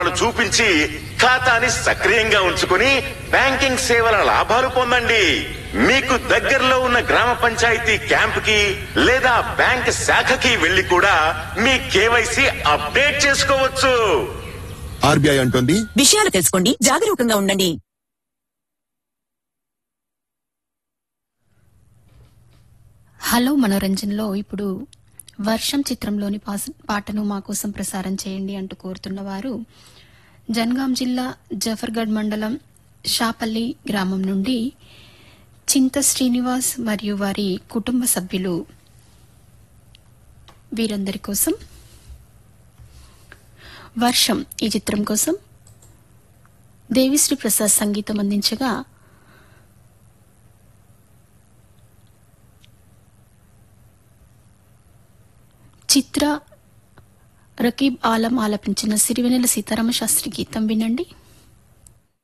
చూపించి ఖాతాని సక్రియంగా ఉంచుకుని బ్యాంకింగ్ సేవల లాభాలు పొందండి మీకు దగ్గరలో ఉన్న గ్రామ పంచాయతీ క్యాంప్ కి లేదా బ్యాంక్ శాఖకి వెళ్లి కూడా మీ కేవైసీ అప్డేట్ చేసుకోవచ్చు ఆర్బీఐ అంటోంది విషయాలు తెలుసుకోండి జాగరూకంగా ఉండండి హలో మనోరంజన్లో ఇప్పుడు వర్షం చిత్రంలోని పాస- పాటను మా కోసం ప్రసారం చేయండి అంటూ కోరుతున్న వారు జన్గాం జిల్లా జఫర్గఢ్ మండలం షాపల్లి గ్రామం నుండి చింత శ్రీనివాస్ మరియు వారి కుటుంబ సభ్యులు వీరందరి కోసం వర్షం ఈ చిత్రం కోసం దేవిశ్రీ ప్రసాద్ సంగీతం అందించగా చిత్ర రకీబ్ ఆలం ఆలపించిన సిరివెనెల సీతారామ శాస్త్రి గీతం వినండి